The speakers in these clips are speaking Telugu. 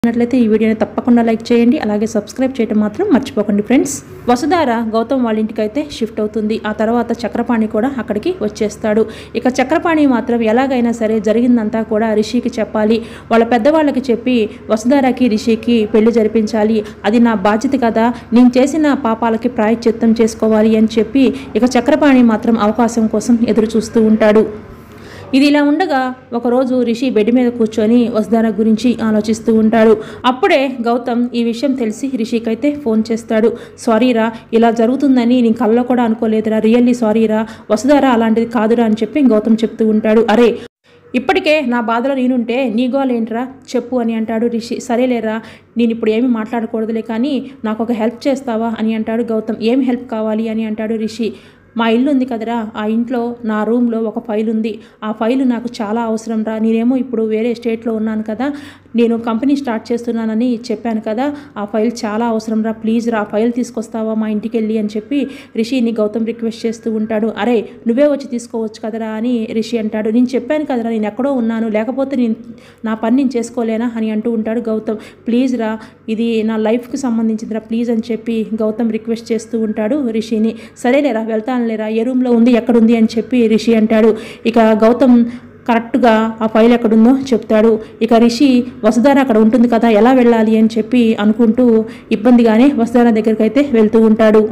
నట్లయితే ఈ వీడియోని తప్పకుండా లైక్ చేయండి అలాగే సబ్స్క్రైబ్ చేయడం మాత్రం మర్చిపోకండి ఫ్రెండ్స్ వసుధార గౌతమ్ వాళ్ళ ఇంటికి అయితే షిఫ్ట్ అవుతుంది ఆ తర్వాత చక్రపాణి కూడా అక్కడికి వచ్చేస్తాడు ఇక చక్రపాణి మాత్రం ఎలాగైనా సరే జరిగిందంతా కూడా రిషికి చెప్పాలి వాళ్ళ పెద్దవాళ్ళకి చెప్పి వసుధారకి రిషికి పెళ్లి జరిపించాలి అది నా బాధ్యత కదా నేను చేసిన పాపాలకి ప్రాయశ్చిత్తం చేసుకోవాలి అని చెప్పి ఇక చక్రపాణి మాత్రం అవకాశం కోసం ఎదురు చూస్తూ ఉంటాడు ఇది ఇలా ఉండగా ఒకరోజు రిషి బెడ్ మీద కూర్చొని వసుధార గురించి ఆలోచిస్తూ ఉంటాడు అప్పుడే గౌతమ్ ఈ విషయం తెలిసి రిషికైతే ఫోన్ చేస్తాడు సారీరా ఇలా జరుగుతుందని నేను కల్లో కూడా అనుకోలేదురా రియల్లీ సారీరా వసుధార అలాంటిది కాదురా అని చెప్పి గౌతమ్ చెప్తూ ఉంటాడు అరే ఇప్పటికే నా బాధలో నేనుంటే నీ గోలేంట్రా చెప్పు అని అంటాడు రిషి సరేలేరా నేను ఇప్పుడు ఏమి మాట్లాడకూడదులే కానీ నాకు ఒక హెల్ప్ చేస్తావా అని అంటాడు గౌతమ్ ఏం హెల్ప్ కావాలి అని అంటాడు రిషి మా ఇల్లు ఉంది కదరా ఆ ఇంట్లో నా రూమ్లో ఒక ఫైల్ ఉంది ఆ ఫైల్ నాకు చాలా అవసరం రా నేనేమో ఇప్పుడు వేరే స్టేట్లో ఉన్నాను కదా నేను కంపెనీ స్టార్ట్ చేస్తున్నానని చెప్పాను కదా ఆ ఫైల్ చాలా అవసరం రా ప్లీజ్ రా ఆ ఫైల్ తీసుకొస్తావా మా ఇంటికి వెళ్ళి అని చెప్పి రిషిని గౌతమ్ రిక్వెస్ట్ చేస్తూ ఉంటాడు అరే నువ్వే వచ్చి తీసుకోవచ్చు కదరా అని రిషి అంటాడు నేను చెప్పాను కదరా నేను ఎక్కడో ఉన్నాను లేకపోతే నేను నా పని నేను చేసుకోలేనా అని అంటూ ఉంటాడు గౌతమ్ ప్లీజ్ రా ఇది నా లైఫ్కి సంబంధించిందిరా ప్లీజ్ అని చెప్పి గౌతమ్ రిక్వెస్ట్ చేస్తూ ఉంటాడు రిషిని సరేలేరా వెళ్తానులేరా ఏ రూమ్లో ఉంది ఎక్కడుంది అని చెప్పి రిషి అంటాడు ఇక గౌతమ్ కరెక్ట్గా ఆ ఫైల్ ఎక్కడుందో చెప్తాడు ఇక రిషి వసుధార అక్కడ ఉంటుంది కదా ఎలా వెళ్ళాలి అని చెప్పి అనుకుంటూ ఇబ్బందిగానే వసుధార దగ్గరికి అయితే వెళ్తూ ఉంటాడు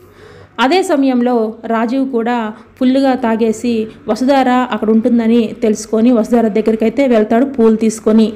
అదే సమయంలో రాజీవ్ కూడా ఫుల్గా తాగేసి వసుధార అక్కడ ఉంటుందని తెలుసుకొని వసుధార దగ్గరికి అయితే వెళ్తాడు పూలు తీసుకొని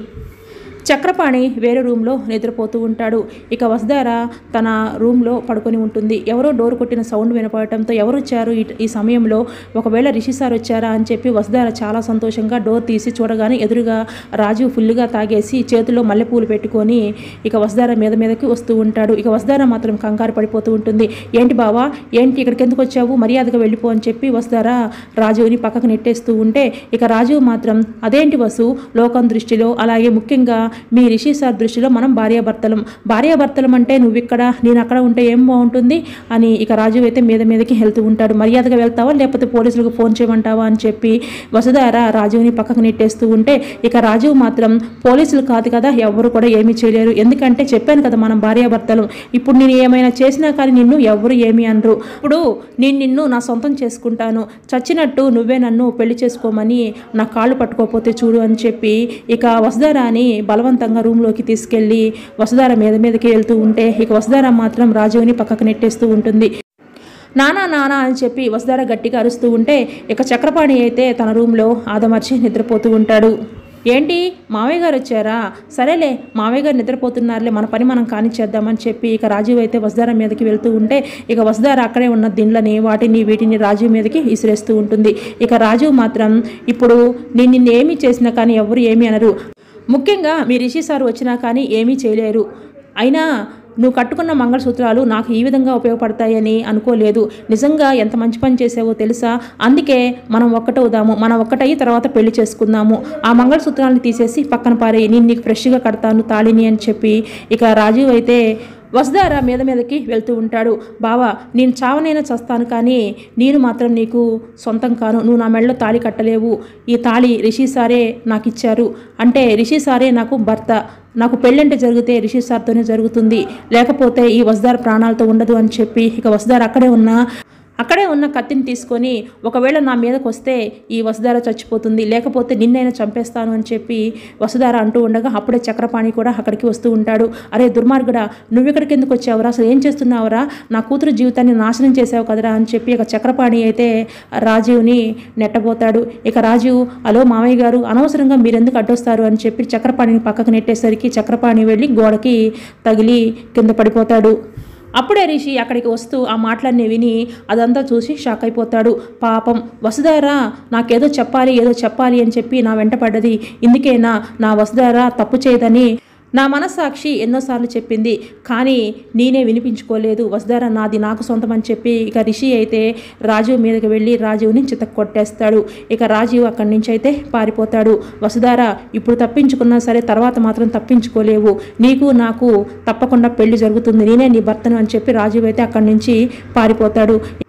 చక్రపాణి వేరే రూమ్లో నిద్రపోతూ ఉంటాడు ఇక వసుధార తన రూమ్లో పడుకొని ఉంటుంది ఎవరో డోర్ కొట్టిన సౌండ్ వినపడటంతో ఎవరు వచ్చారు ఈ- ఈ సమయంలో ఒకవేళ రిషి సార్ వచ్చారా అని చెప్పి వసుధార చాలా సంతోషంగా డోర్ తీసి చూడగానే ఎదురుగా రాజు ఫుల్గా తాగేసి చేతిలో మల్లెపూలు పెట్టుకొని ఇక వసుధార మీద మీదకి వస్తూ ఉంటాడు ఇక వసుధార మాత్రం కంగారు పడిపోతూ ఉంటుంది ఏంటి బావా ఏంటి ఇక్కడికి ఎందుకు వచ్చావు మర్యాదగా వెళ్ళిపో అని చెప్పి వసుధార రాజుని పక్కకు నెట్టేస్తూ ఉంటే ఇక రాజు మాత్రం అదేంటి వసు లోకం దృష్టిలో అలాగే ముఖ్యంగా మీ రిషి సార్ దృష్టిలో మనం భార్యాభర్తలం భార్యాభర్తలం అంటే నువ్వు ఇక్కడ నేను అక్కడ ఉంటే ఏం బాగుంటుంది అని ఇక రాజు అయితే మీద మీదకి వెళ్తూ ఉంటాడు మర్యాదగా వెళ్తావా లేకపోతే పోలీసులకు ఫోన్ చేయమంటావా అని చెప్పి వసుధార రాజుని పక్కకు నెట్టేస్తూ ఉంటే ఇక రాజు మాత్రం పోలీసులు కాదు కదా ఎవరు కూడా ఏమీ చేయలేరు ఎందుకంటే చెప్పాను కదా మనం భార్యాభర్తలం ఇప్పుడు నేను ఏమైనా చేసినా కానీ నిన్ను ఎవరు ఏమీ అనరు ఇప్పుడు నేను నిన్ను నా సొంతం చేసుకుంటాను చచ్చినట్టు నువ్వే నన్ను పెళ్లి చేసుకోమని నా కాళ్ళు పట్టుకోకపోతే చూడు అని చెప్పి ఇక వసుధారాని బలవంతంగా రూమ్లోకి తీసుకెళ్ళి వసుధార మీద మీదకి వెళ్తూ ఉంటే ఇక వసుధార మాత్రం రాజుని పక్కకు నెట్టేస్తూ ఉంటుంది నానా నానా అని చెప్పి వసుధార గట్టిగా అరుస్తూ ఉంటే ఇక చక్రపాణి అయితే తన రూమ్లో ఆదమర్చి నిద్రపోతూ ఉంటాడు ఏంటి మావయ్య గారు వచ్చారా సరేలే మావయ్య గారు నిద్రపోతున్నారులే మన పని మనం కానిచ్చేద్దామని చెప్పి ఇక రాజీవ్ అయితే వసుధార మీదకి వెళ్తూ ఉంటే ఇక వసుధార అక్కడే ఉన్న దిండ్లని వాటిని వీటిని రాజీవ్ మీదకి విసిరేస్తూ ఉంటుంది ఇక రాజీవ్ మాత్రం ఇప్పుడు నేను నిన్ను ఏమీ చేసినా కానీ ఎవరు ఏమీ అనరు ముఖ్యంగా మీ రిషి సార్ వచ్చినా కానీ ఏమీ చేయలేరు అయినా నువ్వు కట్టుకున్న మంగళసూత్రాలు నాకు ఈ విధంగా ఉపయోగపడతాయని అనుకోలేదు నిజంగా ఎంత మంచి పని చేసావో తెలుసా అందుకే మనం ఒక్కటవుదాము మనం ఒక్కటయ్యి తర్వాత పెళ్లి చేసుకుందాము ఆ మంగళసూత్రాలను తీసేసి పక్కన పారేయి నేను నీకు ఫ్రెష్గా కడతాను తాళిని అని చెప్పి ఇక రాజీవ్ అయితే వసుధార మీద మీదకి వెళ్తూ ఉంటాడు బావా నేను చావనైనా చస్తాను కానీ నేను మాత్రం నీకు సొంతం కాను నువ్వు నా మెడలో తాళి కట్టలేవు ఈ తాళి రిషి సారే నాకు ఇచ్చారు అంటే రిషి సారే నాకు భర్త నాకు పెళ్ళంటే జరిగితే రిషి సార్తోనే జరుగుతుంది లేకపోతే ఈ వసుధార ప్రాణాలతో ఉండదు అని చెప్పి ఇక వసుధార అక్కడే ఉన్న అక్కడే ఉన్న కత్తిని తీసుకొని ఒకవేళ నా మీదకి వస్తే ఈ వసుధార చచ్చిపోతుంది లేకపోతే నిన్నైనా చంపేస్తాను అని చెప్పి వసుధార అంటూ ఉండగా అప్పుడే చక్రపాణి కూడా అక్కడికి వస్తూ ఉంటాడు అరే దుర్మార్గుడా నువ్వు ఇక్కడికి ఎందుకు వచ్చావురా అసలు ఏం చేస్తున్నావురా నా కూతురు జీవితాన్ని నాశనం చేసావు కదరా అని చెప్పి ఇక చక్రపాణి అయితే రాజీవ్ని నెట్టబోతాడు ఇక రాజీవ్ హలో మామయ్య గారు అనవసరంగా మీరెందుకు అడ్డొస్తారు అని చెప్పి చక్రపాణిని పక్కకు నెట్టేసరికి చక్రపాణి వెళ్ళి గోడకి తగిలి కింద పడిపోతాడు అప్పుడే రిషి అక్కడికి వస్తూ ఆ మాటలన్నీ విని అదంతా చూసి షాక్ అయిపోతాడు పాపం వసుధార నాకేదో చెప్పాలి ఏదో చెప్పాలి అని చెప్పి నా వెంట పడ్డది ఇందుకేనా నా వసుధార తప్పు చేయదని నా మనస్సాక్షి ఎన్నోసార్లు చెప్పింది కానీ నేనే వినిపించుకోలేదు వసుధార నాది నాకు సొంతం అని చెప్పి ఇక రిషి అయితే రాజీవ్ మీదకి వెళ్ళి రాజీవ్ని చితక్ కొట్టేస్తాడు ఇక రాజీవ్ అక్కడి నుంచి అయితే పారిపోతాడు వసుధార ఇప్పుడు తప్పించుకున్నా సరే తర్వాత మాత్రం తప్పించుకోలేవు నీకు నాకు తప్పకుండా పెళ్లి జరుగుతుంది నేనే నీ భర్తను అని చెప్పి రాజీవ్ అయితే అక్కడి నుంచి పారిపోతాడు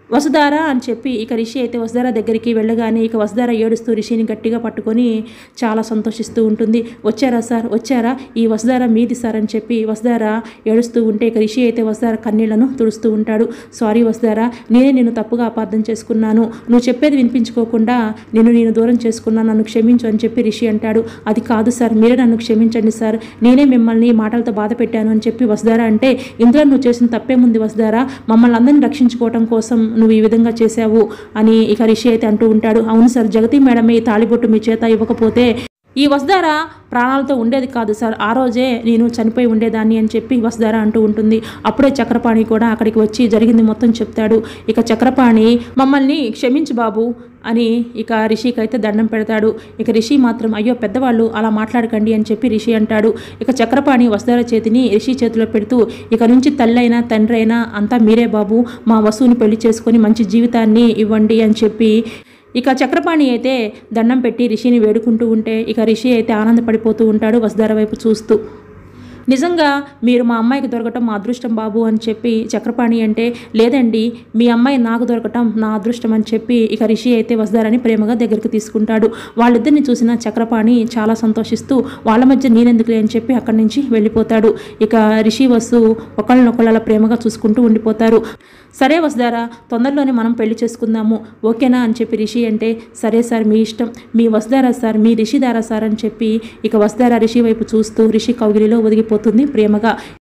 వసుధార అని చెప్పి ఇక రిషి అయితే వసుధార దగ్గరికి వెళ్ళగానే ఇక వసుధార ఏడుస్తూ రిషిని గట్టిగా పట్టుకొని చాలా సంతోషిస్తూ ఉంటుంది వచ్చారా సార్ వచ్చారా ఈ వసుధార మీది సార్ అని చెప్పి వసుధార ఏడుస్తూ ఉంటే ఇక రిషి అయితే వసుధార కన్నీళ్లను తుడుస్తూ ఉంటాడు సారీ వసుధార నేనే నిన్ను తప్పుగా అపార్థం చేసుకున్నాను నువ్వు చెప్పేది వినిపించుకోకుండా నిన్ను నేను దూరం చేసుకున్నాను నన్ను క్షమించు అని చెప్పి రిషి అంటాడు అది కాదు సార్ మీరే నన్ను క్షమించండి సార్ నేనే మిమ్మల్ని మాటలతో బాధ పెట్టాను అని చెప్పి వసుధార అంటే ఇందులో నువ్వు చేసిన తప్పేముంది వసుధార మమ్మల్ని అందరిని రక్షించుకోవటం కోసం నువ్వు ఈ విధంగా చేశావు అని ఇక రిషి అయితే అంటూ ఉంటాడు అవును సార్ జగతి మేడం ఈ తాళిబొట్టు మీ చేత ఇవ్వకపోతే ఈ వసుధార ప్రాణాలతో ఉండేది కాదు సార్ ఆ రోజే నేను చనిపోయి ఉండేదాన్ని అని చెప్పి వసుధార అంటూ ఉంటుంది అప్పుడే చక్రపాణి కూడా అక్కడికి వచ్చి జరిగింది మొత్తం చెప్తాడు ఇక చక్రపాణి మమ్మల్ని క్షమించు బాబు అని ఇక రిషికి అయితే దండం పెడతాడు ఇక రిషి మాత్రం అయ్యో పెద్దవాళ్ళు అలా మాట్లాడకండి అని చెప్పి రిషి అంటాడు ఇక చక్రపాణి వసుధార చేతిని రిషి చేతిలో పెడుతూ ఇక నుంచి తల్లి అయినా తండ్రి అయినా అంతా మీరే బాబు మా వసువుని పెళ్లి చేసుకొని మంచి జీవితాన్ని ఇవ్వండి అని చెప్పి ఇక చక్రపాణి అయితే దండం పెట్టి రిషిని వేడుకుంటూ ఉంటే ఇక రిషి అయితే ఆనందపడిపోతూ ఉంటాడు వసుధార వైపు చూస్తూ నిజంగా మీరు మా అమ్మాయికి దొరకటం మా అదృష్టం బాబు అని చెప్పి చక్రపాణి అంటే లేదండి మీ అమ్మాయి నాకు దొరకటం నా అదృష్టం అని చెప్పి ఇక రిషి అయితే వసుధారని ప్రేమగా దగ్గరికి తీసుకుంటాడు వాళ్ళిద్దరిని చూసిన చక్రపాణి చాలా సంతోషిస్తూ వాళ్ళ మధ్య నేనెందుకులే అని చెప్పి అక్కడి నుంచి వెళ్ళిపోతాడు ఇక రిషి వసు ఒకళ్ళనొకళ్ళు అలా ప్రేమగా చూసుకుంటూ ఉండిపోతారు సరే వసుధారా తొందరలోనే మనం పెళ్లి చేసుకుందాము ఓకేనా అని చెప్పి రిషి అంటే సరే సార్ మీ ఇష్టం మీ వసుధారా సార్ మీ రిషిదారా సార్ అని చెప్పి ఇక వసుధారా రిషి వైపు చూస్తూ రిషి కౌగిలిలో ఒదిగిపోతుంది ప్రేమగా